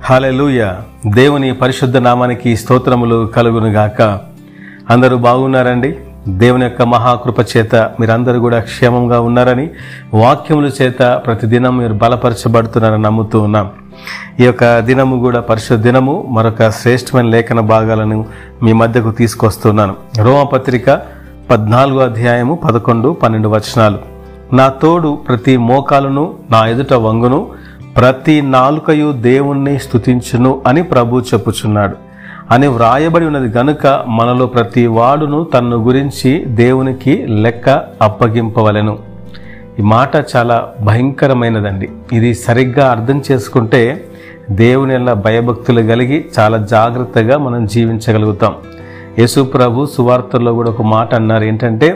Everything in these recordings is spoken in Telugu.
హాలెలూయ దేవుని పరిశుద్ధ నామానికి స్తోత్రములు కలుగునుగాక అందరూ బాగున్నారండి దేవుని యొక్క మహాకృప చేత మీరందరూ కూడా క్షేమంగా ఉన్నారని వాక్యముల చేత ప్రతిదినం మీరు బలపరచబడుతున్నారని నమ్ముతూ ఉన్నాం ఈ యొక్క దినము కూడా పరిశుద్ధ దినము మరొక శ్రేష్టమైన లేఖన భాగాలను మీ మధ్యకు తీసుకొస్తున్నాను రోమపత్రిక పద్నాలుగో అధ్యాయము పదకొండు పన్నెండు వచనాలు నా తోడు ప్రతి మోకాలును నా ఎదుట వంగును ప్రతి నాలుకయు దేవుణ్ణి స్తుతించును అని ప్రభు చెప్పుచున్నాడు అని వ్రాయబడి ఉన్నది గనుక మనలో ప్రతి వాడును తన్ను గురించి దేవునికి లెక్క అప్పగింపవలెను ఈ మాట చాలా భయంకరమైనదండి ఇది సరిగ్గా అర్థం చేసుకుంటే దేవుని ఎలా భయభక్తులు కలిగి చాలా జాగ్రత్తగా మనం జీవించగలుగుతాం యేసు ప్రభు సువార్తల్లో కూడా ఒక మాట అన్నారు ఏంటంటే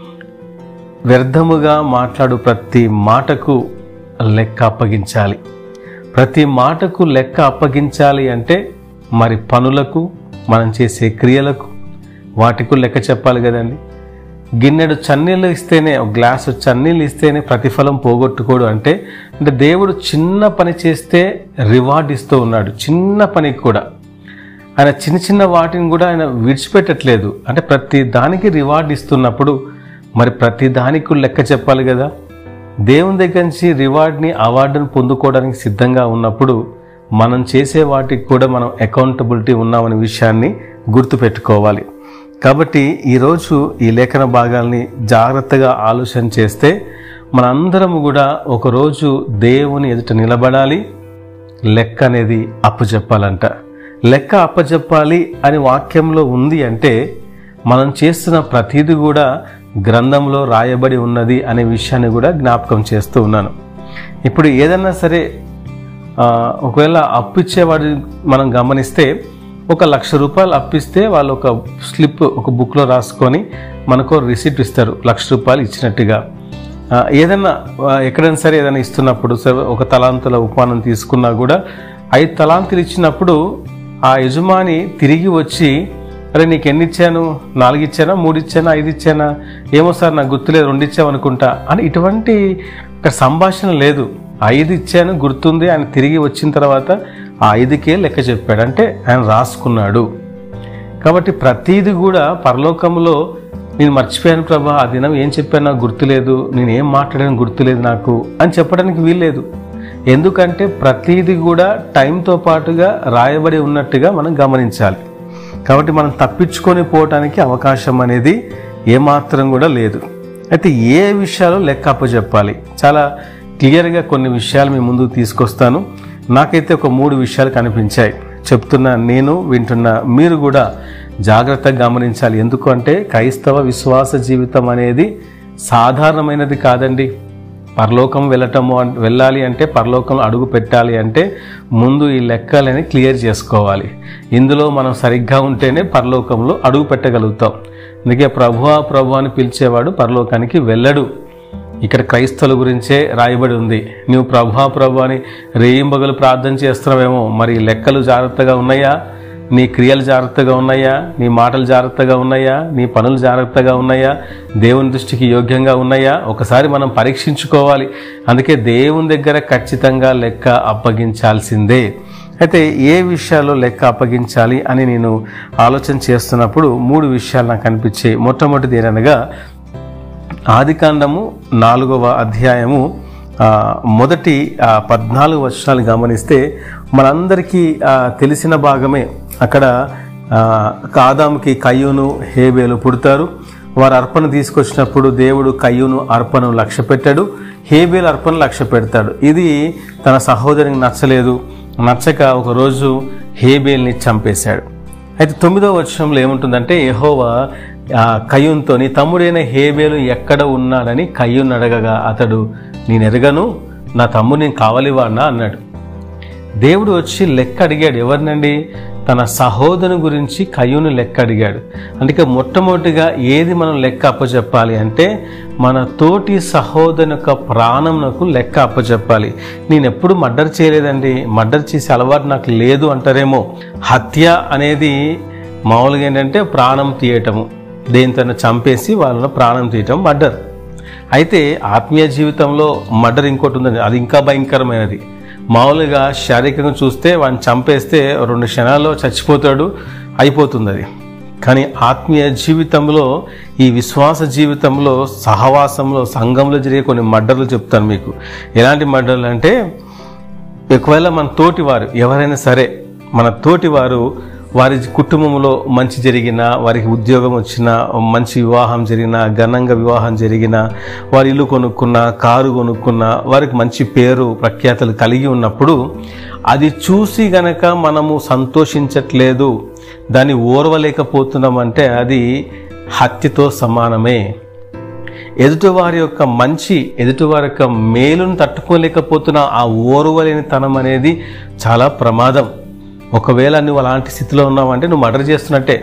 వ్యర్థముగా మాట్లాడు ప్రతి మాటకు లెక్క అప్పగించాలి ప్రతి మాటకు లెక్క అప్పగించాలి అంటే మరి పనులకు మనం చేసే క్రియలకు వాటికు లెక్క చెప్పాలి కదండి గిన్నెడు చన్నీళ్ళు ఇస్తేనే ఒక గ్లాసు చన్నీళ్ళు ఇస్తేనే ప్రతిఫలం పోగొట్టుకోడు అంటే అంటే దేవుడు చిన్న పని చేస్తే రివార్డ్ ఇస్తూ ఉన్నాడు చిన్న పనికి కూడా ఆయన చిన్న చిన్న వాటిని కూడా ఆయన విడిచిపెట్టట్లేదు అంటే ప్రతి దానికి రివార్డ్ ఇస్తున్నప్పుడు మరి ప్రతి దానికి లెక్క చెప్పాలి కదా దేవుని దగ్గర నుంచి రివార్డ్ని అవార్డుని పొందుకోవడానికి సిద్ధంగా ఉన్నప్పుడు మనం చేసే వాటికి కూడా మనం అకౌంటబిలిటీ ఉన్నామనే విషయాన్ని గుర్తుపెట్టుకోవాలి కాబట్టి ఈరోజు ఈ లేఖన భాగాల్ని జాగ్రత్తగా ఆలోచన చేస్తే మనందరము కూడా ఒకరోజు దేవుని ఎదుట నిలబడాలి లెక్క అనేది అప్పచెప్పాలంట లెక్క అప్పచెప్పాలి అని వాక్యంలో ఉంది అంటే మనం చేస్తున్న ప్రతిదీ కూడా గ్రంథంలో రాయబడి ఉన్నది అనే విషయాన్ని కూడా జ్ఞాపకం చేస్తూ ఉన్నాను ఇప్పుడు ఏదన్నా సరే ఆ, ఒకవేళ అప్పు ఇచ్చేవాడు మనం గమనిస్తే ఒక లక్ష రూపాయలు అప్పిస్తే వాళ్ళు ఒక స్లిప్ ఒక బుక్లో రాసుకొని మనకు రిసిప్ట్ ఇస్తారు లక్ష రూపాయలు ఇచ్చినట్టుగా ఆ, ఏదైనా ఆ, ఎక్కడైనా సరే ఏదైనా ఇస్తున్నప్పుడు సరే ఒక తలాంతుల ఉపమానం తీసుకున్నా కూడా ఐదు తలాంతులు ఇచ్చినప్పుడు ఆ యజమాని తిరిగి వచ్చి అరే నీకు ఎన్ని ఇచ్చాను నాలుగు ఇచ్చానా మూడు ఇచ్చానా ఐదు ఇచ్చానా ఏమో సార్ నాకు గుర్తులేదు రెండు ఇచ్చావు అనుకుంటా అని ఇటువంటి ఒక సంభాషణ లేదు ఐదు ఇచ్చాను గుర్తుంది ఆయన తిరిగి వచ్చిన తర్వాత ఆ ఐదుకే లెక్క చెప్పాడు అంటే ఆయన రాసుకున్నాడు కాబట్టి ప్రతీది కూడా పరలోకంలో నేను మర్చిపోయాను ప్రభా ఆ దినం ఏం చెప్పాను నాకు గుర్తులేదు నేను ఏం మాట్లాడాను గుర్తులేదు నాకు అని చెప్పడానికి వీల్లేదు ఎందుకంటే ప్రతీది కూడా టైంతో పాటుగా రాయబడి ఉన్నట్టుగా మనం గమనించాలి కాబట్టి మనం తప్పించుకొని పోవటానికి అవకాశం అనేది ఏమాత్రం కూడా లేదు అయితే ఏ విషయాలు లెక్క అప్పచెప్పాలి చాలా క్లియర్గా కొన్ని విషయాలు మీ ముందుకు తీసుకొస్తాను నాకైతే ఒక మూడు విషయాలు కనిపించాయి చెప్తున్న నేను వింటున్న మీరు కూడా జాగ్రత్తగా గమనించాలి ఎందుకు అంటే క్రైస్తవ విశ్వాస జీవితం అనేది సాధారణమైనది కాదండి పరలోకం వెళ్ళటము అన్- వెళ్ళాలి అంటే పరలోకం అడుగు పెట్టాలి అంటే ముందు ఈ లెక్కలని క్లియర్ చేసుకోవాలి ఇందులో మనం సరిగ్గా ఉంటేనే పరలోకంలో అడుగు పెట్టగలుగుతాం అందుకే ప్రభువా ప్రభు అని పిలిచేవాడు పరలోకానికి వెళ్ళడు ఇక్కడ క్రైస్తవుల గురించే రాయబడి ఉంది నువ్వు ప్రభా ప్రభు అని రేయింబగలు ప్రార్థన చేస్తున్నావేమో మరి ఈ లెక్కలు జాగ్రత్తగా ఉన్నాయా నీ క్రియలు జాగ్రత్తగా ఉన్నాయా నీ మాటలు జాగ్రత్తగా ఉన్నాయా నీ పనులు జాగ్రత్తగా ఉన్నాయా దేవుని దృష్టికి యోగ్యంగా ఉన్నాయా ఒకసారి మనం పరీక్షించుకోవాలి అందుకే దేవుని దగ్గర ఖచ్చితంగా లెక్క అప్పగించాల్సిందే అయితే ఏ విషయాల్లో లెక్క అప్పగించాలి అని నేను ఆలోచన చేస్తున్నప్పుడు మూడు విషయాలు నాకు అనిపించాయి మొట్టమొదటిది ఏంటనగా ఆదికాండము నాలుగవ అధ్యాయము ఆ, మొదటి ఆ, పద్నాలుగు వచనాలు గమనిస్తే మనందరికీ ఆ, తెలిసిన భాగమే అక్కడ ఆ, ఆదాముకి కయ్యూను హేబేలు పుడతారు వారు అర్పణ తీసుకొచ్చినప్పుడు దేవుడు కయ్యూను అర్పణను లక్ష్య పెట్టాడు హేబేలు అర్పణ లక్ష్య పెడతాడు ఇది తన సహోదరికి నచ్చలేదు నచ్చక ఒకరోజు హేబేల్ని చంపేశాడు అయితే తొమ్మిదవ వచనంలో ఏముంటుందంటే యెహోవా ఆ కయ్యూన్తో నీ తమ్ముడైన హేబేలు ఎక్కడ ఉన్నాడని కయ్యూన్ అడగగా అతడు నేను ఎరగను నా తమ్ముడు నేను కావలివాడినా అన్నాడు దేవుడు వచ్చి లెక్క అడిగాడు ఎవరినండి తన సహోదరుని గురించి కయ్యూను లెక్క అడిగాడు అందుకే మొట్టమొదటిగా ఏది మనం లెక్క అప్పచెప్పాలి అంటే మన తోటి సహోదరుని యొక్క ప్రాణంనకు లెక్క అప్పచెప్పాలి నేను ఎప్పుడు మర్డర్ చేయలేదండి మర్డర్ చేసే అలవాటు నాకు లేదు అంటారేమో హత్య అనేది మామూలుగా ఏంటంటే ప్రాణం తీయటము దేనితో చంపేసి వాళ్ళ ప్రాణం తీయటం మర్డర్ అయితే ఆత్మీయ జీవితంలో మర్డర్ ఇంకోటి ఉందండి అది ఇంకా భయంకరమైనది మామూలుగా శారీరకంగా చూస్తే వాడిని చంపేస్తే రెండు క్షణాల్లో చచ్చిపోతాడు అయిపోతుంది అది కానీ ఆత్మీయ జీవితంలో ఈ విశ్వాస జీవితంలో సహవాసంలో సంఘంలో జరిగే కొన్ని మడ్డర్లు చెప్తాను మీకు ఎలాంటి మడ్డర్లు అంటే ఒకవేళ మన తోటి వారు ఎవరైనా సరే మన తోటి వారు వారి కుటుంబంలో మంచి జరిగినా వారికి ఉద్యోగం వచ్చినా మంచి వివాహం జరిగినా ఘనంగా వివాహం జరిగినా వారి ఇల్లు కొనుక్కున్నా కారు కొనుక్కున్నా వారికి మంచి పేరు ప్రఖ్యాతలు కలిగి ఉన్నప్పుడు అది చూసి గనక మనము సంతోషించట్లేదు దాన్ని ఓర్వలేకపోతున్నామంటే అది హత్యతో సమానమే ఎదుటివారి యొక్క మంచి ఎదుటివారి యొక్క మేలును తట్టుకోలేకపోతున్న ఆ ఓర్వలేనితనం అనేది చాలా ప్రమాదం ఒకవేళ నువ్వు అలాంటి స్థితిలో ఉన్నావంటే నువ్వు మర్డర్ చేస్తున్నట్టే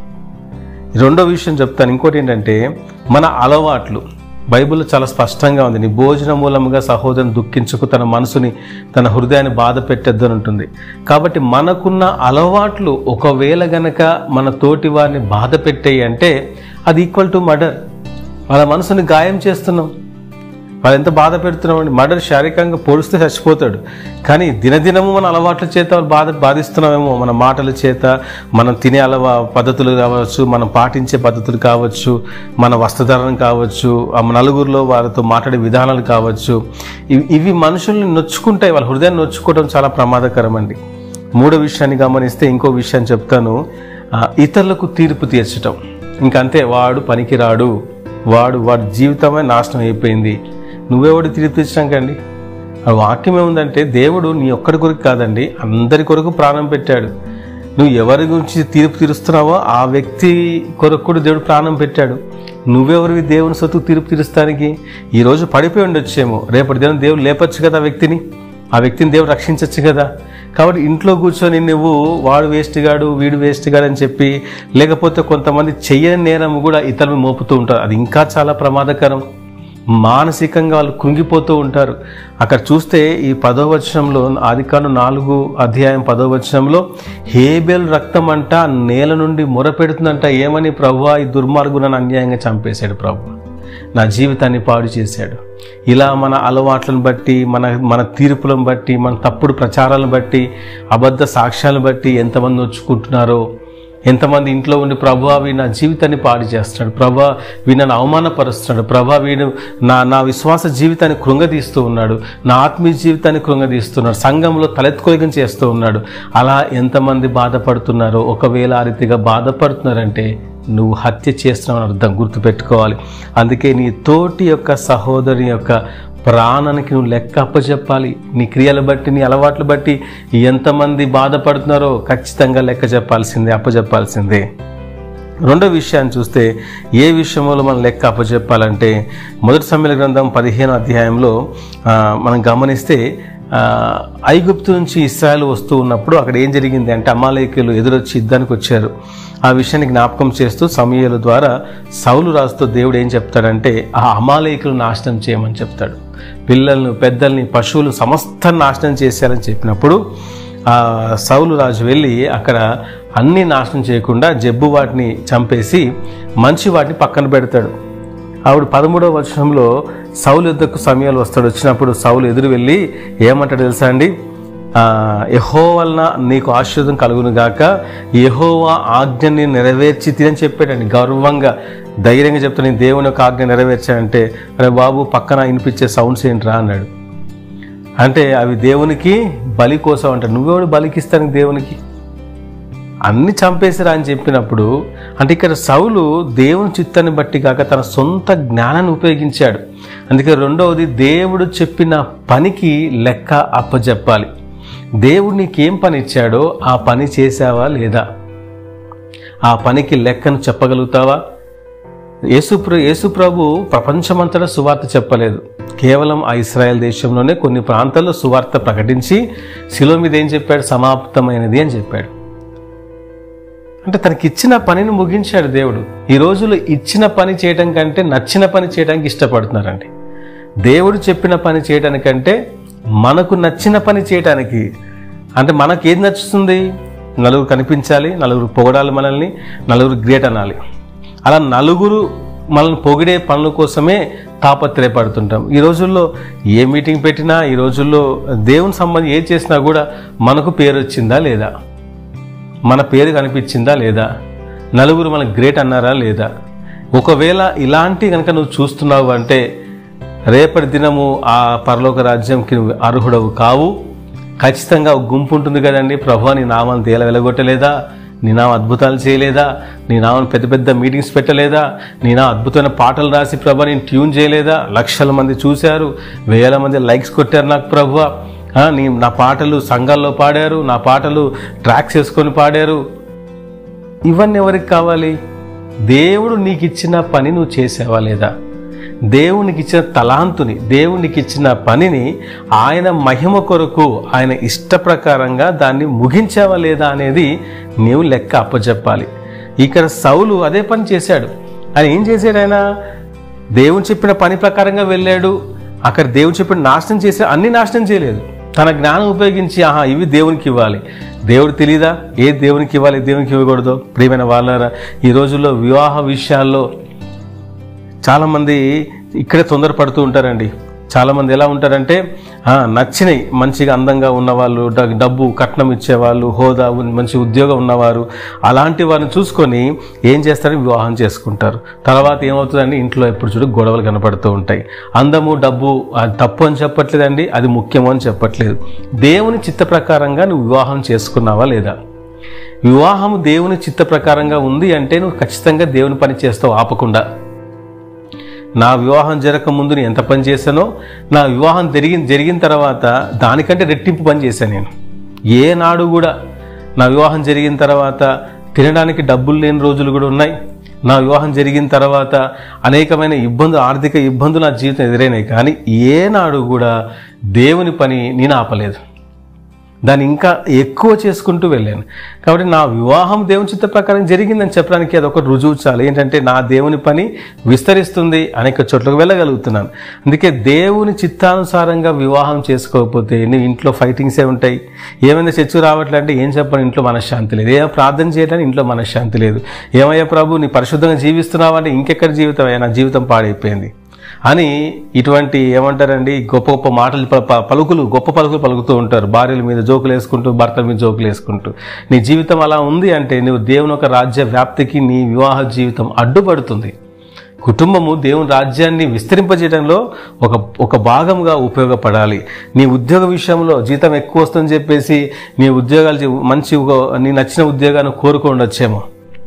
రెండో విషయం చెప్తాను ఇంకోటి ఏంటంటే మన అలవాట్లు బైబిల్లో చాలా స్పష్టంగా ఉంది నీ భోజన మూలముగా సహోదరుని దుఃఖించుకు తన మనసుని తన హృదయాన్ని బాధ పెట్టద్దని ఉంటుంది కాబట్టి మనకున్న అలవాట్లు ఒకవేళ గనక మన తోటి వారిని బాధ పెట్టాయి అంటే అది ఈక్వల్ టు మర్డర్ వాళ్ళ మనసుని గాయం చేస్తున్నాం వాళ్ళు ఎంత బాధ పెడుతున్నామండి మర్డర్ శారీరకంగా పొడిస్తే చచ్చిపోతాడు కానీ దినదినము మన అలవాట్ల చేత వాళ్ళు బాధ బాధిస్తున్నామేమో మన మాటల చేత మనం తినే అలవా పద్ధతులు కావచ్చు మనం పాటించే పద్ధతులు కావచ్చు మన వస్త్రధారణ కావచ్చు ఆ నలుగురిలో వారితో మాట్లాడే విధానాలు కావచ్చు ఇవి ఇవి మనుషుల్ని నొచ్చుకుంటాయి వాళ్ళ హృదయాన్ని నొచ్చుకోవడం చాలా ప్రమాదకరం అండి మూడో విషయాన్ని గమనిస్తే ఇంకో విషయాన్ని చెప్తాను ఆ, ఇతరులకు తీర్పు తీర్చటం ఇంకంతే వాడు పనికిరాడు వాడు వాడి జీవితమే నాశనం అయిపోయింది నువ్వెవడు తీర్పు తీర్చడానికండి ఆ వాక్యం ఏముందంటే దేవుడు నీ ఒక్కడి కొరకు కాదండి అందరి కొరకు ప్రాణం పెట్టాడు నువ్వు ఎవరి గురించి తీర్పు తీరుస్తున్నావో ఆ వ్యక్తి కొరకు కూడా దేవుడు ప్రాణం పెట్టాడు నువ్వెవరివి దేవుని సొత్తు తీర్పు తీరుస్తానికి ఈరోజు పడిపోయి ఉండొచ్చేమో రేపటి దినం దేవుడు లేపచ్చు కదా ఆ వ్యక్తిని ఆ వ్యక్తిని దేవుడు రక్షించవచ్చు కదా కాబట్టి ఇంట్లో కూర్చొని నువ్వు వాడు వేస్ట్ గాడు వీడు వేస్ట్ గాడు అని చెప్పి లేకపోతే కొంతమంది చెయ్యని నేరం కూడా ఇతరులను మోపుతూ ఉంటారు అది ఇంకా చాలా ప్రమాదకరం మానసికంగా వాళ్ళు కృంగిపోతూ ఉంటారు అక్కడ చూస్తే ఈ పదో వచనంలో ఆదికాండం నాలుగు అధ్యాయం పదో వచనంలో హేబెల్ రక్తం అంట నేల నుండి మొరపెడుతుందంట ఏమని ప్రభు ఈ దుర్మార్గు నన్ను అన్యాయంగా చంపేశాడు ప్రభు నా జీవితాన్ని పాడు చేశాడు ఇలా మన అలవాట్లను బట్టి మన మన తీర్పులను బట్టి మన తప్పుడు ప్రచారాలను బట్టి అబద్ధ సాక్ష్యాలను బట్టి ఎంతమంది వచ్చుకుంటున్నారో ఎంతమంది ఇంట్లో ఉండి ప్రభా వీడు నా జీవితాన్ని పాడు చేస్తున్నాడు ప్రభా వీడు నన్ను అవమానపరుస్తున్నాడు ప్రభా వీడు నా నా విశ్వాస జీవితాన్ని కృంగదీస్తూ ఉన్నాడు నా ఆత్మీయ జీవితాన్ని కృంగదీస్తున్నాడు సంఘంలో తలెత్తుకోగం చేస్తూ ఉన్నాడు అలా ఎంతమంది బాధపడుతున్నారో ఒకవేళ ఆ రీతిగా బాధపడుతున్నారంటే నువ్వు హత్య చేస్తున్నావు అర్థం గుర్తుపెట్టుకోవాలి అందుకే నీ తోటి యొక్క సహోదరి యొక్క ప్రాణానికి నువ్వు లెక్క అప్పచెప్పాలి నీ క్రియలు బట్టి నీ అలవాట్లు బట్టి ఎంతమంది బాధపడుతున్నారో ఖచ్చితంగా లెక్క చెప్పాల్సిందే అప్పచెప్పాల్సిందే రెండో విషయాన్ని చూస్తే ఏ విషయంలో మనం లెక్క అప్పచెప్పాలంటే మొదటి సమ్మెల గ్రంథం పదిహేను అధ్యాయంలో ఆ, మనం గమనిస్తే ఆ, ఐగుప్తు నుంచి ఇస్రాయల్ వస్తూ ఉన్నప్పుడు అక్కడ ఏం జరిగింది అంటే అమాలేకులు ఎదురొచ్చి యుద్ధానికి వచ్చారు ఆ విషయాన్ని జ్ఞాపకం చేస్తూ సమయాల ద్వారా సౌలు రాజుతో దేవుడు ఏం చెప్తాడంటే ఆ అమాలేకులు నాశనం చేయమని చెప్తాడు పిల్లలను పెద్దల్ని పశువులు సమస్తం నాశనం చేశారని చెప్పినప్పుడు ఆ సౌలు రాజు వెళ్ళి అక్కడ అన్ని నాశనం చేయకుండా జబ్బు వాటిని చంపేసి మంచి వాటిని పక్కన పెడతాడు ఆవిడ పదమూడవ వచనంలో సౌలు యుద్ధకు సమయాలు వస్తాడు వచ్చినప్పుడు సౌలు ఎదురు వెళ్ళి ఏమంటాడు తెలుసా అండి ఆ, యెహో వలన నీకు ఆశీర్వాదం కలుగును గాక యెహోవా ఆజ్ఞని నెరవేర్చి తినని చెప్పాడండి గర్వంగా ధైర్యంగా చెప్తాను నేను దేవుని యొక్క ఆజ్ఞ నెరవేర్చానంటే అరే బాబు పక్కన వినిపించే సౌండ్స్ ఏంట్రా అన్నాడు అంటే అవి దేవునికి బలి కోసం అంటాడు నువ్వెవడు బలికిస్తానికి దేవునికి అన్ని చంపేసిరా అని చెప్పినప్పుడు అంటే ఇక్కడ సౌలు దేవుని చిత్తాన్ని బట్టి కాక తన సొంత జ్ఞానాన్ని ఉపయోగించాడు అందుకే రెండవది దేవుడు చెప్పిన పనికి లెక్క అప్పచెప్పాలి దేవుడు నీకేం పని ఇచ్చాడో ఆ పని చేసావా లేదా ఆ పనికి లెక్కను చెప్పగలుగుతావా యేసుప్ర యేసుప్రభు ప్రపంచమంతటా సువార్త చెప్పలేదు కేవలం ఆ ఇస్రాయెల్ దేశంలోనే కొన్ని ప్రాంతాల్లో సువార్త ప్రకటించి శిలో మీద ఏం చెప్పాడు సమాప్తమైనది అని చెప్పాడు అంటే తనకి ఇచ్చిన పనిని ముగించాడు దేవుడు ఈ రోజుల్లో ఇచ్చిన పని చేయడం కంటే నచ్చిన పని చేయడానికి ఇష్టపడుతున్నారండి దేవుడు చెప్పిన పని చేయడానికంటే మనకు నచ్చిన పని చేయడానికి అంటే మనకి ఏది నచ్చుతుంది నలుగురు కనిపించాలి నలుగురు పొగడాలి మనల్ని నలుగురు గ్రేట్ అనాలి అలా నలుగురు మనల్ని పొగిడే పనుల కోసమే తాపత్రయపడుతుంటాం ఈ రోజుల్లో ఏ మీటింగ్ పెట్టినా ఈ రోజుల్లో దేవుని సంబంధం ఏ చేసినా కూడా మనకు పేరు వచ్చిందా లేదా మన పేరు కనిపించిందా లేదా నలుగురు మనకు గ్రేట్ అన్నారా లేదా ఒకవేళ ఇలాంటి కనుక నువ్వు చూస్తున్నావు అంటే రేపటి దినము ఆ పరలోక రాజ్యంకి నువ్వు అర్హుడవు కావు ఖచ్చితంగా ఒక గుంపు ఉంటుంది కదండి ప్రభు నీ నామాన్ని తేల వెలగొట్టలేదా నీ నామ అద్భుతాలు చేయలేదా నీ నామం పెద్ద పెద్ద మీటింగ్స్ పెట్టలేదా నీ నా అద్భుతమైన పాటలు రాసి ప్రభు నేను ట్యూన్ చేయలేదా లక్షల మంది చూశారు వేల మంది లైక్స్ కొట్టారు నాకు ప్రభు నీ నా పాటలు సంఘాల్లో పాడారు నా పాటలు ట్రాక్స్ వేసుకొని పాడారు ఇవన్నీ ఎవరికి కావాలి దేవుడు నీకు ఇచ్చిన పని నువ్వు చేసావా లేదా దేవునికి ఇచ్చిన తలాంతుని దేవునికి ఇచ్చిన పనిని ఆయన మహిమ కొరకు ఆయన ఇష్ట ప్రకారంగా దాన్ని ముగించావా లేదా అనేది నీవు లెక్క అప్పచెప్పాలి ఇక్కడ సౌలు అదే పని చేశాడు ఆయన ఏం చేశాడు ఆయన దేవుని చెప్పిన పని ప్రకారంగా వెళ్ళాడు అక్కడ దేవుడు చెప్పిన నాశనం చేసే అన్ని నాశనం చేయలేదు తన జ్ఞానం ఉపయోగించి ఆహా ఇవి దేవునికి ఇవ్వాలి దేవుడు తెలీదా ఏ దేవునికి ఇవ్వాలి దేవునికి ఇవ్వకూడదు ప్రియమైన వాళ్ళారా ఈ రోజుల్లో వివాహ విషయాల్లో చాలామంది ఇక్కడే తొందరపడుతూ ఉంటారండి చాలామంది ఎలా ఉంటారంటే ఆ, నచ్చినవి మంచిగా అందంగా ఉన్నవాళ్ళు డ- డబ్బు కట్నం ఇచ్చేవాళ్ళు హోదా ఉన్- మంచి ఉద్యోగం ఉన్నవారు అలాంటి వారిని చూసుకొని ఏం చేస్తారని వివాహం చేసుకుంటారు తర్వాత ఏమవుతుందండి ఇంట్లో ఎప్పుడు చూడు గొడవలు కనపడుతూ ఉంటాయి అందము డబ్బు అది తప్పు అని చెప్పట్లేదండి అది ముఖ్యము అని చెప్పట్లేదు దేవుని చిత్త ప్రకారంగా నువ్వు వివాహం చేసుకున్నావా లేదా వివాహం దేవుని చిత్త ప్రకారంగా ఉంది అంటే నువ్వు ఖచ్చితంగా దేవుని పని చేస్తావు ఆపకుండా నా వివాహం జరగక ముందు నేను ఎంత పని చేశానో నా వివాహం జరిగిన జరిగిన తర్వాత దానికంటే రెట్టింపు పని చేశాను నేను ఏనాడు కూడా నా వివాహం జరిగిన తర్వాత తినడానికి డబ్బులు లేని రోజులు కూడా ఉన్నాయి నా వివాహం జరిగిన తర్వాత అనేకమైన ఇబ్బందులు ఆర్థిక ఇబ్బందులు నా జీవితం ఎదురైనాయి కానీ ఏనాడు కూడా దేవుని పని నేను ఆపలేదు దాన్ని ఇంకా ఎక్కువ చేసుకుంటూ వెళ్ళాను కాబట్టి నా వివాహం దేవుని చిత్త ప్రకారం జరిగిందని చెప్పడానికి అది ఒక రుజువు చాలు ఏంటంటే నా దేవుని పని విస్తరిస్తుంది అనేక చోట్లకు వెళ్ళగలుగుతున్నాను అందుకే దేవుని చిత్తానుసారంగా వివాహం చేసుకోకపోతే నీ ఇంట్లో ఫైటింగ్సే ఉంటాయి ఏమైనా చర్చకు రావట్లే అంటే ఏం చెప్పను ఇంట్లో మనశ్శాంతి లేదు ఏమైనా ప్రార్థన చేయడానికి ఇంట్లో మనశ్శాంతి లేదు ఏమయ్యా ప్రభు నీ పరిశుద్ధంగా జీవిస్తున్నావు అంటే ఇంకెక్కడ జీవితం అయ్యా నా జీవితం పాడైపోయింది అని ఇటువంటి ఏమంటారండి గొప్ప గొప్ప మాటలు ప- ప- పలుకులు గొప్ప పలుకులు పలుకుతూ ఉంటారు భార్యల మీద జోకులు వేసుకుంటూ భర్త మీద జోకులు వేసుకుంటూ నీ జీవితం అలా ఉంది అంటే నువ్వు దేవుని ఒక రాజ్య వ్యాప్తికి నీ వివాహ జీవితం అడ్డుపడుతుంది కుటుంబము దేవుని రాజ్యాన్ని విస్తరింపజేయడంలో ఒక ఒక భాగంగా ఉపయోగపడాలి నీ ఉద్యోగ విషయంలో జీతం ఎక్కువ వస్తుందని చెప్పేసి నీ ఉద్యోగాలు చే- మంచి ఒక- నీ నచ్చిన ఉద్యోగాన్ని కోరుకోండొచ్చేమో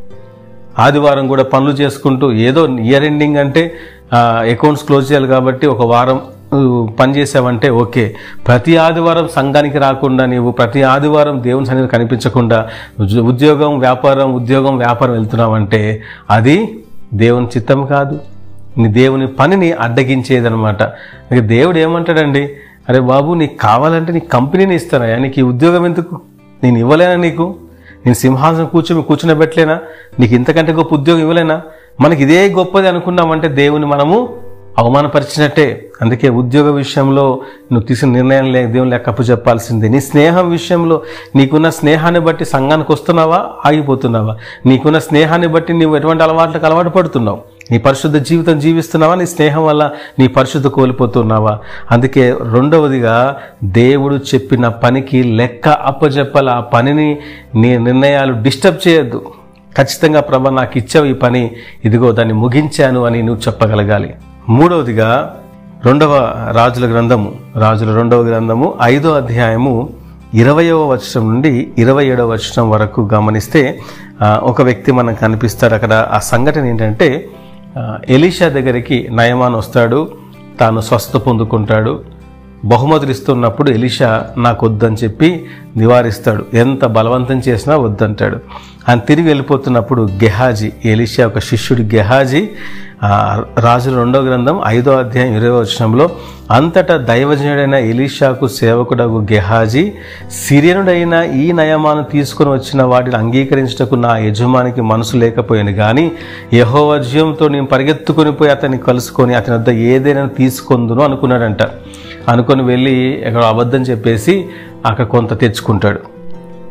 ఆదివారం కూడా పనులు చేసుకుంటూ ఏదో ఇయర్ ఎండింగ్ అంటే అకౌంట్స్ క్లోజ్ చేయాలి కాబట్టి ఒక వారం ఊ, పని చేసావంటే ఓకే ప్రతి ఆదివారం సంఘానికి రాకుండా నీవు ప్రతి ఆదివారం దేవుని సన్నిధి కనిపించకుండా ఉద్యో- ఉద్యోగం వ్యాపారం ఉద్యోగం వ్యాపారం వెళ్తున్నావంటే అది దేవుని చిత్తం కాదు నీ దేవుని పనిని అడ్డగించేదనమాట ఇక దేవుడు ఏమంటాడండి అరే బాబు నీకు కావాలంటే నీ కంపెనీని ఇస్తానయ్యా నీకు ఈ ఉద్యోగం ఎందుకు నేను ఇవ్వలేనా నీకు నేను సింహాసనం కూర్చొని కూర్చునబెట్టలేనా నీకు ఇంతకంటే గొప్ప ఉద్యోగం ఇవ్వలేనా మనకి ఇదే గొప్పది అనుకున్నామంటే దేవుని మనము అవమానపరిచినట్టే అందుకే ఉద్యోగ విషయంలో నువ్వు తీసుకున్న నిర్ణయం లే దేవుని లెక్క అప్పు చెప్పాల్సిందే నీ స్నేహం విషయంలో నీకున్న స్నేహాన్ని బట్టి సంఘానికి వస్తున్నావా ఆగిపోతున్నావా నీకున్న స్నేహాన్ని బట్టి నువ్వు ఎటువంటి అలవాట్లకు అలవాటు పడుతున్నావు నీ పరిశుద్ధ జీవితం జీవిస్తున్నావా నీ స్నేహం వల్ల నీ పరిశుద్ధ కోల్పోతున్నావా అందుకే రెండవదిగా దేవుడు చెప్పిన పనికి లెక్క అప్పచెప్పాలి ఆ పనిని నీ నిర్ణయాలు డిస్టర్బ్ చేయొద్దు ఖచ్చితంగా ప్రభా నాకు ఇచ్చావు ఈ పని ఇదిగో దాన్ని ముగించాను అని నువ్వు చెప్పగలగాలి మూడవదిగా రెండవ రాజుల గ్రంథము రాజుల రెండవ గ్రంథము ఐదో అధ్యాయము ఇరవయవ వచనం నుండి ఇరవై ఏడవ వచనం వరకు గమనిస్తే ఆ, ఒక వ్యక్తి మనకు కనిపిస్తాడు అక్కడ ఆ సంఘటన ఏంటంటే ఆ, ఎలీషా దగ్గరికి నయమాన్ వస్తాడు తాను స్వస్థ పొందుకుంటాడు బహుమతులు ఇస్తున్నప్పుడు ఎలీషా నాకు వద్దని చెప్పి నివారిస్తాడు ఎంత బలవంతం చేసినా వద్దంటాడు ఆయన తిరిగి వెళ్ళిపోతున్నప్పుడు గెహాజీ ఎలీషా ఒక శిష్యుడు గెహాజీ ఆ, రాజుల రెండో గ్రంథం ఐదో అధ్యాయం ఇరవై వచనంలో అంతటా దైవజనుడైన ఎలీషాకు సేవకుడగు గెహాజీ సిరియనుడైన ఈ నయమాను తీసుకుని వచ్చిన వాటిని అంగీకరించటకు నా యజమానికి మనసు లేకపోయాను కానీ యహోవజ్యంతో నేను పరిగెత్తుకొని పోయి అతన్ని కలుసుకొని అతని వద్ద ఏదైనా తీసుకొందును అనుకున్నాడంట అనుకొని వెళ్ళి ఎక్కడ అబద్ధం చెప్పేసి అక్కడ కొంత తెచ్చుకుంటాడు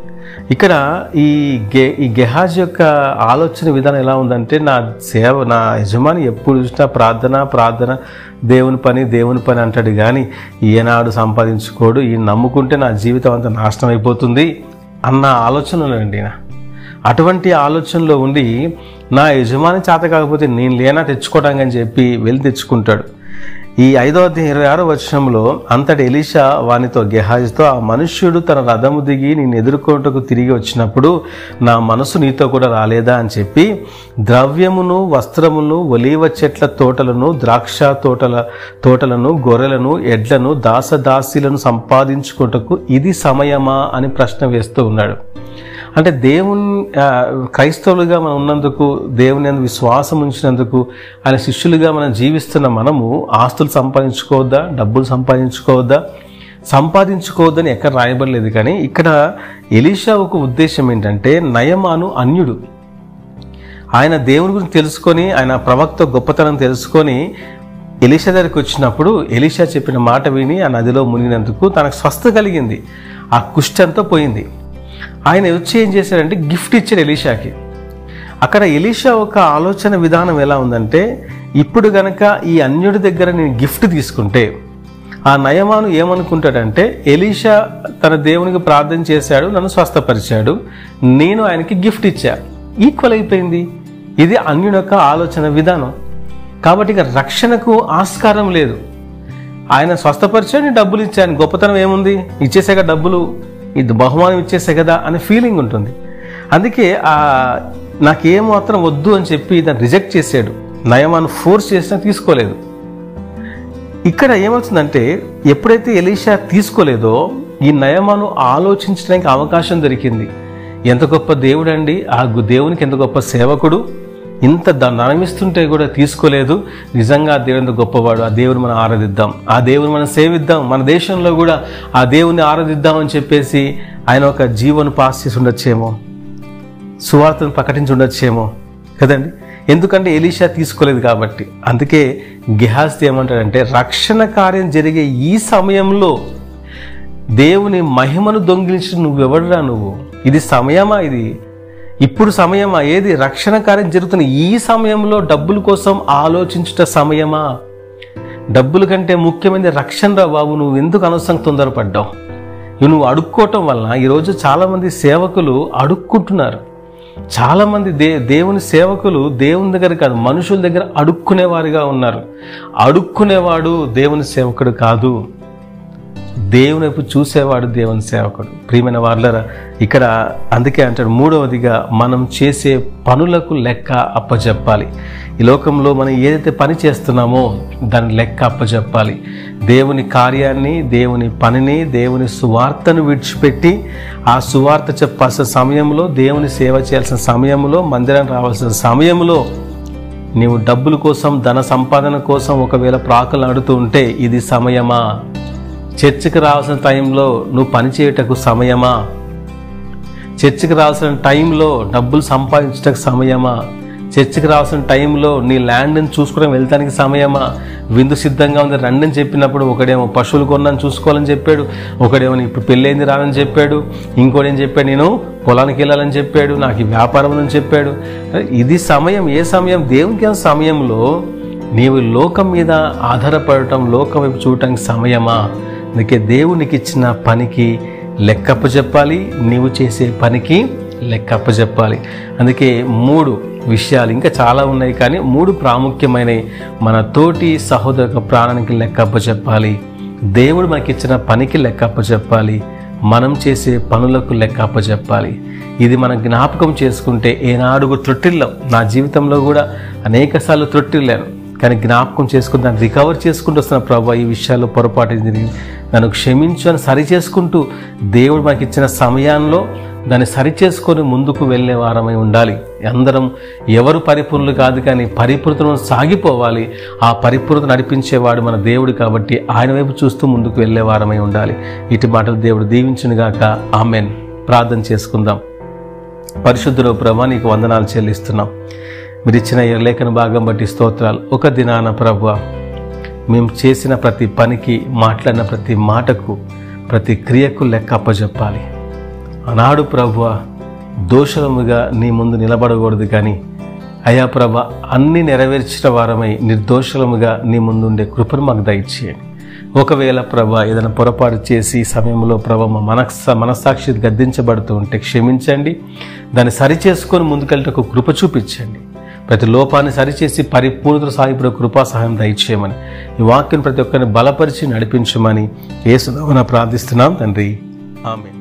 ఇక్కడ ఈ గే ఈ గెహాజ్ యొక్క ఆలోచన విధానం ఎలా ఉందంటే నా సేవ నా యజమాని ఎప్పుడు చూసినా ప్రార్థన ప్రార్థన దేవుని పని దేవుని పని అంటాడు కానీ ఈనాడు సంపాదించుకోడు ఈ నమ్ముకుంటే నా జీవితం అంతా నాశనం అయిపోతుంది అన్న ఆలోచనలు అండి నా అటువంటి ఆలోచనలో ఉండి నా యజమాని చేత కాకపోతే నేను లేనా తెచ్చుకోవడానికి అని చెప్పి వెళ్ళి తెచ్చుకుంటాడు ఈ ఐదో అధ్యాయం ఇరవై ఆరో వచనంలో అంతటి ఎలీషా వానితో గెహాజ్తో ఆ మనుష్యుడు తన రథము దిగి నేను ఎదుర్కొంటకు తిరిగి వచ్చినప్పుడు నా మనసు నీతో కూడా రాలేదా అని చెప్పి ద్రవ్యమును వస్త్రమును ఒలీవ చెట్ల తోటలను ద్రాక్ష తోటల తోటలను గొర్రెలను ఎడ్లను దాసదాసీలను సంపాదించుకుంటకు ఇది సమయమా అని ప్రశ్న వేస్తూ ఉన్నాడు అంటే దేవుని ఆ, క్రైస్తవులుగా మనం ఉన్నందుకు దేవుని అందు విశ్వాసం ఉంచినందుకు ఆయన శిష్యులుగా మనం జీవిస్తున్న మనము ఆస్తులు సంపాదించుకోవద్దా డబ్బులు సంపాదించుకోవద్దా సంపాదించుకోవద్దని ఎక్కడ రాయబడలేదు కానీ ఇక్కడ ఎలీషా ఒక ఉద్దేశం ఏంటంటే నయమాను అన్యుడు ఆయన దేవుని గురించి తెలుసుకొని ఆయన ప్రవక్త గొప్పతనం తెలుసుకొని ఎలీషా దగ్గరికి వచ్చినప్పుడు ఎలీషా చెప్పిన మాట విని ఆ నదిలో మునిగినందుకు తనకు స్వస్థ కలిగింది ఆ కుష్టంతో పోయింది ఆయన వచ్చి ఏం చేశాడంటే గిఫ్ట్ ఇచ్చాడు ఎలీషాకి అక్కడ ఎలీషా ఒక ఆలోచన విధానం ఎలా ఉందంటే ఇప్పుడు గనక ఈ అన్యుడి దగ్గర నేను గిఫ్ట్ తీసుకుంటే ఆ నయమాను ఏమనుకుంటాడంటే ఎలీషా తన దేవునికి ప్రార్థన చేశాడు నన్ను స్వస్థపరిచాడు నేను ఆయనకి గిఫ్ట్ ఇచ్చా ఈక్వల్ అయిపోయింది ఇది అన్యుడి యొక్క ఆలోచన విధానం కాబట్టి ఇక రక్షణకు ఆస్కారం లేదు ఆయన స్వస్థపరిచాడు నేను డబ్బులు ఇచ్చాను గొప్పతనం ఏముంది ఇచ్చేసాక డబ్బులు ఇది బహుమానం ఇచ్చేసే కదా అనే ఫీలింగ్ ఉంటుంది అందుకే ఆ నాకేం మాత్రం వద్దు అని చెప్పి దాన్ని రిజెక్ట్ చేశాడు నయమాను ఫోర్స్ చేసినా తీసుకోలేదు ఇక్కడ ఏమవుతుందంటే ఎప్పుడైతే ఎలీషా తీసుకోలేదో ఈ నయమాను ఆలోచించడానికి అవకాశం దొరికింది ఎంత గొప్ప దేవుడండి ఆ గు- దేవునికి ఎంత గొప్ప సేవకుడు ఇంత ధనమిస్తుంటే కూడా తీసుకోలేదు నిజంగా ఆ దేవుని ఎంత గొప్పవాడు ఆ దేవుని మనం ఆరాధిద్దాం ఆ దేవుని మనం సేవిద్దాం మన దేశంలో కూడా ఆ దేవుని ఆరాధిద్దాం అని చెప్పేసి ఆయన ఒక జీవను పాస్ చేసి ఉండొచ్చేమో సువార్తను ప్రకటించి ఉండొచ్చేమో కదండి ఎందుకంటే ఎలీషా తీసుకోలేదు కాబట్టి అందుకే గెహాస్తి ఏమంటాడంటే రక్షణ కార్యం జరిగే ఈ సమయంలో దేవుని మహిమను దొంగిలించి నువ్వెవడురా నువ్వు ఇది సమయమా ఇది ఇప్పుడు సమయమా ఏది రక్షణ కార్యం జరుగుతున్న ఈ సమయంలో డబ్బుల కోసం ఆలోచించుట సమయమా డబ్బుల కంటే ముఖ్యమైనది రక్షణ రా బాబు నువ్వు ఎందుకు అనవసరంగా తొందరపడ్డావు ఇవి నువ్వు అడుక్కోవటం వలన ఈరోజు చాలామంది సేవకులు అడుక్కుంటున్నారు చాలామంది దే దేవుని సేవకులు దేవుని దగ్గర కాదు మనుషుల దగ్గర అడుక్కునేవారుగా ఉన్నారు అడుక్కునేవాడు దేవుని సేవకుడు కాదు దేవుని వైపు చూసేవాడు దేవుని సేవకుడు ప్రియమైన వాళ్ళరా ఇక్కడ అందుకే అంటాడు మూడవదిగా మనం చేసే పనులకు లెక్క అప్పచెప్పాలి ఈ లోకంలో మనం ఏదైతే పని చేస్తున్నామో దాని లెక్క అప్పచెప్పాలి దేవుని కార్యాన్ని దేవుని పనిని దేవుని సువార్తను విడిచిపెట్టి ఆ సువార్త చెప్పాల్సిన సమయంలో దేవుని సేవ చేయాల్సిన సమయంలో మందిరానికి రావాల్సిన సమయంలో నీవు డబ్బుల కోసం ధన సంపాదన కోసం ఒకవేళ ప్రాకులు ఆడుతూ ఉంటే ఇది సమయమా చర్చికి రావాల్సిన టైంలో నువ్వు పని చేయుటకు సమయమా చర్చికి రావాల్సిన టైంలో డబ్బులు సంపాదించటకు సమయమా చర్చికి రావాల్సిన టైంలో నీ ల్యాండ్ని చూసుకోవడం వెళ్తానికి సమయమా విందు సిద్ధంగా ఉంది రండి అని చెప్పినప్పుడు ఒకడేమో పశువులు కొన్నాను చూసుకోవాలని చెప్పాడు ఒకడేమో ఇప్పుడు పెళ్ళైంది రానని చెప్పాడు ఇంకోటి ఏం చెప్పాడు నేను పొలానికి వెళ్ళాలని చెప్పాడు నాకు ఈ వ్యాపారం అని చెప్పాడు ఇది సమయం ఏ సమయం దేవునికి ఏం సమయంలో నీవు లోకం మీద ఆధారపడటం లోకం వైపు చూడటానికి సమయమా అందుకే దేవునికి ఇచ్చిన పనికి లెక్కప్ప చెప్పాలి నీవు చేసే పనికి లెక్కప్ప చెప్పాలి అందుకే మూడు విషయాలు ఇంకా చాలా ఉన్నాయి కానీ మూడు ప్రాముఖ్యమైనవి మన తోటి సహోదర ప్రాణానికి లెక్కప్ప చెప్పాలి దేవుడు మనకిచ్చిన పనికి లెక్కప్ప చెప్పాలి మనం చేసే పనులకు లెక్కప్ప చెప్పాలి ఇది మనం జ్ఞాపకం చేసుకుంటే ఏనాడుగు త్రొట్టిల్లాం నా జీవితంలో కూడా అనేక సార్లు త్రొట్టిల్లాను కానీ జ్ఞాపకం చేసుకుని దాన్ని రికవర్ చేసుకుంటూ వస్తున్న ప్రభు ఈ విషయాల్లో పొరపాటు జరిగింది నన్ను క్షమించు అని సరి చేసుకుంటూ దేవుడు మనకి ఇచ్చిన సమయాల్లో దాన్ని సరి చేసుకొని ముందుకు వెళ్ళే వారమై ఉండాలి అందరం ఎవరు పరిపూర్ణులు కాదు కానీ పరిపూర్ణను సాగిపోవాలి ఆ పరిపూర్ణత నడిపించేవాడు మన దేవుడు కాబట్టి ఆయన వైపు చూస్తూ ముందుకు వెళ్ళే వారమై ఉండాలి ఇటు మాటలు దేవుడు దీవించునుగాక ఆమెన్ ప్రార్థన చేసుకుందాం పరిశుద్ధుడు ప్రభా నీకు వందనాలు చెల్లిస్తున్నాం మీరు ఇచ్చిన ఈ లేఖన భాగం బట్టి స్తోత్రాలు ఒక దినాన ప్రభు మేము చేసిన ప్రతి పనికి మాట్లాడిన ప్రతి మాటకు ప్రతి క్రియకు లెక్క అప్పచెప్పాలి ఆనాడు ప్రభు దోషముగా నీ ముందు నిలబడకూడదు కానీ అయా ప్రభ అన్ని నెరవేర్చిన వారమై నిర్దోషులముగా నీ ముందుండే కృపను మాకు దయచేయండి ఒకవేళ ప్రభ ఏదైనా పొరపాటు చేసి ఈ సమయంలో ప్రభ మా మనస్స మనస్సాక్షి గద్దించబడుతూ ఉంటే క్షమించండి దాన్ని సరిచేసుకొని ముందుకెళ్ళటకు కృప చూపించండి ప్రతి లోపాన్ని సరిచేసి పరిపూర్ణత సాగిపడే కృపా సహాయం దయచేయమని ఈ వాక్యం ప్రతి ఒక్కరిని బలపరిచి నడిపించమని ఏసునామన ప్రార్థిస్తున్నాం తండ్రి ఆమె